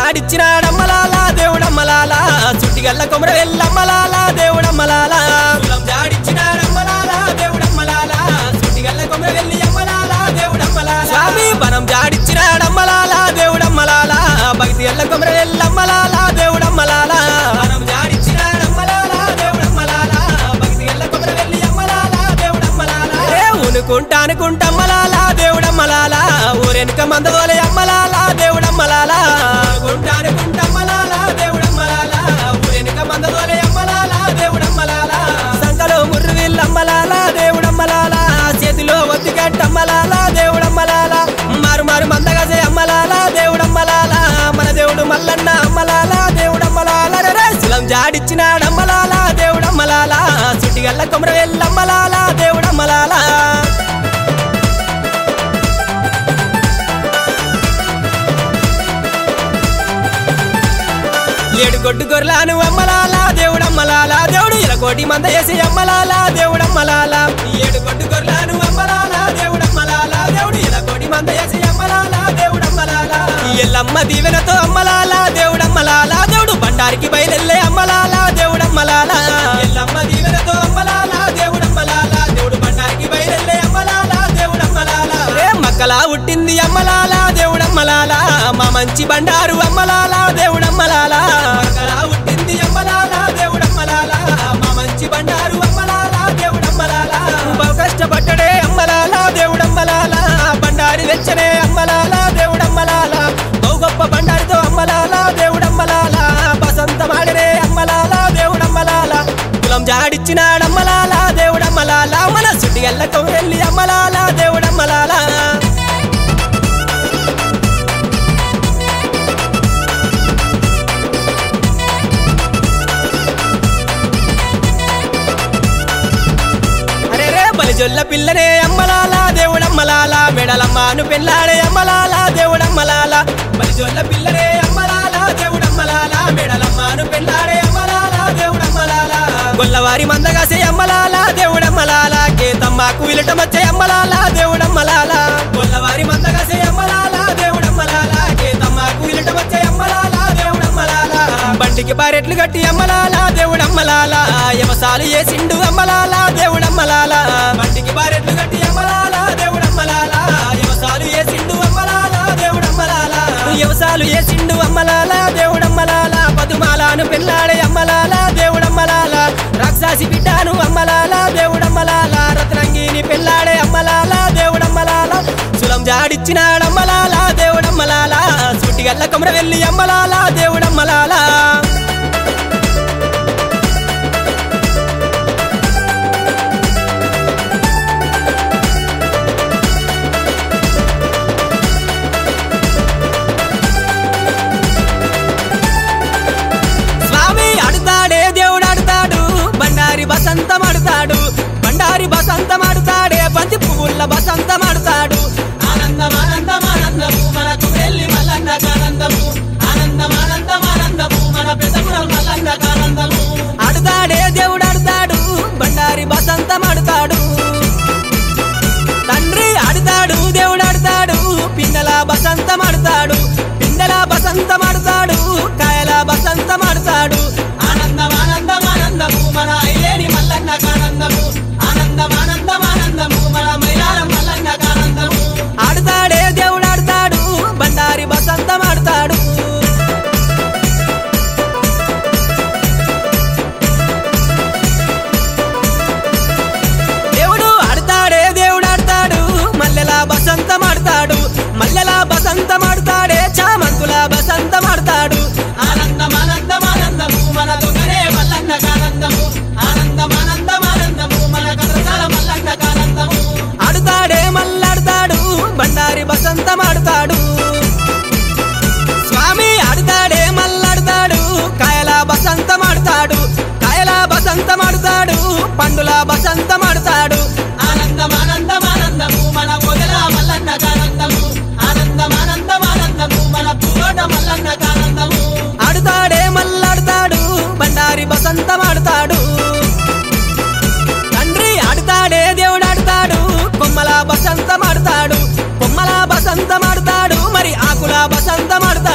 జాడిచ్చినాడమ్మలాలా దేవుడమ్మలాలా చుట్టిగల్ల కొమర వెళ్ళమ్మలాలా దేవుడమ్మలాలా కులం జాడిచ్చినాడమ్మలాలా దేవుడమ్మలాలా చుట్టిగల్ల కొమర వెళ్ళి అమ్మలాలా దేవుడమ్మలాలా స్వామి వనం జాడిచ్చినాడమ్మలాలా దేవుడమ్మలాలా భక్తి ఎల్ల కొమర వెళ్ళమ్మలాలా దేవుడమ్మలాలా వనం జాడిచ్చినాడమ్మలాలా దేవుడమ్మలాలా భక్తి ఎల్ల కొమర వెళ్ళి అమ్మలాలా దేవుడమ్మలాలా ఏ ఊనుకుంటా అనుకుంటమ్మలాలా దేవుడమ్మలాలా ఊరెనక మందవోలే అమ్మలాలా దేవుడమ్మలాలా ఊనుకుంటా అనుకుంటమ్మలాలా దేవుడమ్మలాలా ఊరెనక మందవోలే అమ్మలాలా దేవుడమ్మలాలా సంకలో ముర్రువిల్లమ్మలాలా దేవుడమ్మలాలా చేతిలో ఒత్తిగట్టమ్మలాలా దేవుడమ్మలాలా మారు మారు మందగసే అమ్మలాలా దేవుడమ్మలాలా మన దేవుడు మల్లన్న అమ్మలాలా దేవుడమ్మలాలా రే శిలం జాడిచ్చినాడమ్మలాలా దేవుడమ్మలాలా చుట్టిగల్ల కొమర వెళ్ళమ్మలాలా దేవుడమ్మలాలా ఏడు గొడ్డు గొర్రెలను అమ్మలాలా దేవుడమ్మలాలా దేవుడు ఇలకోటి మంద వేసి అమ్మలాలా దేవుడమ్మలాలా ఏడు గొడ్డు గొర్రెలను అమ్మలాలా దేవుడమ్మలాలా దేవుడు ఇలకోటి మంద వేసి అమ్మలాలా దేవుడమ్మలాలా ఎల్లమ్మ దీవెనతో అమ్మలాలా దేవుడమ్మలాలా దేవుడు బండారికి బయలెల్లే అమ్మలాలా దేవుడమ్మలాలా ఎల్లమ్మ దీవెనతో అమ్మలాలా దేవుడమ్మలాలా దేవుడు బండారికి బయలెల్లే అమ్మలాలా దేవుడమ్మలాలా రే మక్కలా పుట్టింది అమ్మలాలా దేవుడమ్మలాలా మా మంచి బండారు అమ్మలాలా దేవుడమ్మలాలా మక్కలా పుట్టింది అమ్మలాలా దేవుడమ్మలాలా మా మంచి బండారు అమ్మలాలా దేవుడమ్మలాలా బహు కష్టపడ్డడే అమ్మలాలా దేవుడమ్మలాలా బండారి వెచ్చనే అమ్మలాలా దేవుడమ్మలాలా బహు గొప్ప బండారితో అమ్మలాలా దేవుడమ్మలాలా బసంతమాడనే అమ్మలాలా దేవుడమ్మలాలా కులం జాడిచ్చినాడమ్మలాలా దేవుడమ్మలాలా మన సుడి ఎల్లకం వెళ్ళి అమ్మలాలా దేవుడమ్మలాలా అరే రే బలిజొల్ల పిల్లనే అమ్మలాలా దేవుడమ్మలాలా మెడలమ్మాను పెళ్ళాడే అమ్మలాలా దేవుడమ్మలాలా బలిజొల్ల పిల్లనే అమ్మలాలా దేవుడమ్మలాలా మెడలమ్మాను పెళ్ళాడే అమ్మలాలా దేవుడమ్మలాలా గొల్లవారి మందగాసే అమ్మలాలా దేవుడమ్మలాలా కేతమ్మకు విలటమచ్చే అమ్మలాలా దేవుడమ్మలాలా గొల్లవారి మందగాసే అమ్మలాలా దేవుడమ్మలాలా కేతమ్మకు విలటమచ్చే అమ్మలాలా దేవుడమ్మలాలా బండికి బారెట్లు కట్టి అమ్మలాలా దేవుడమ్మలాలా యమసాలు ఏసిండు అమ్మలాలా దేవుడమ్మలాలా బండికి బారెట్లు కట్టి అమ్మలాలా దేవుడమ్మలాలా యమసాలు ఏసిండు అమ్మలాలా దేవుడమ్మలాలా యవసాలు ఏసిండు అమ్మలాలా దేవుడమ్మలాలా పదుమాలాను పెళ్ళాడే అమ్మలాలా దేవుడమ్మలాలా రాక్షసి బిడ్డాను అమ్మలాలా దేవుడమ్మలాలా రత్నంగిని పెళ్ళాడే అమ్మలాలా దేవుడమ్మలాలా సులం జాడిచ్చినాడమ్మలాలా దేవుడమ్మలాలా సుట్టిగల్ల కొమర వెళ్ళి అమ్మలాలా దేవుడమ్మలాలా స్వామి అడుతాడే దేవుడు అడుతాడు బండారి బసంతం అడుతాడు బండారి బసంతం అడుతాడే బంతి పువ్వుల బసంతం అడుతాడు ఆనందం ఆనందం ఆనందము మనకు వెళ్ళి మల్లన్నకు ఆనందము ఆనందం ఆనందం ఆనందము మన పెద్దపురం మల్లన్నకు ఆనందము అడుతాడే దేవుడు అడుతాడు బండారి బసంతం అడుతాడు తండ్రి అడుతాడు దేవుడు అడుతాడు పిన్నెల బసంతం అడుతాడు పిన్నెల బసంతం అడుతాడు కాయల బసంతం అడుతాడు ఆనందం ఆనందం ఆనందము మన అయ్యేని మల్లన్నకు ఆనందము ఆనందం ఆనందం ఆనందము మన మైలారం మల్లన్నకు ఆనందము ఆడుతాడే దేవుడు ఆడుతాడు బండారి బసంతం ఆడుతాడు దేవుడు ఆడతాడే దేవుడు ఆడతాడు మల్లెల బసంతం ఆడతాడు మల్లెల బసంతం ఆడతాడే చామంతుల బసంతం ఆడతాడు ఆనందం ఆనందం ఆనందము మన దొంగనే మల్లన్నకు ఆనందము ఆనందం ఆనందం ఆనందము మన కథసాల మల్లన్నకు ఆనందము ఆడుతాడే మల్లాడుతాడు బండారి బసంతం ఆడుతాడు స్వామి ఆడుతాడే మల్లాడుతాడు కాయల బసంతం ఆడుతాడు కాయల బసంతం ఆడుతాడు పండుల బసంతం ఆడుతాడు ఆనందం ఆనందం ఆనందము మన మొదల మల్లన్నకు ఆనందము ఆనందం ఆనందం ఆనందము మన పూగోట మల్లన్నకు ఆనందము ఆడుతాడే మల్లాడుతాడు బండారి బసంతం ఆడుతాడు తండ్రి ఆడుతాడే దేవుడు ఆడుతాడు కొమ్మల బసంతం ఆడుతాడు కొమ్మల బసంతం ఆడుతాడు మరి ఆకుల బసంతం ఆడుతాడు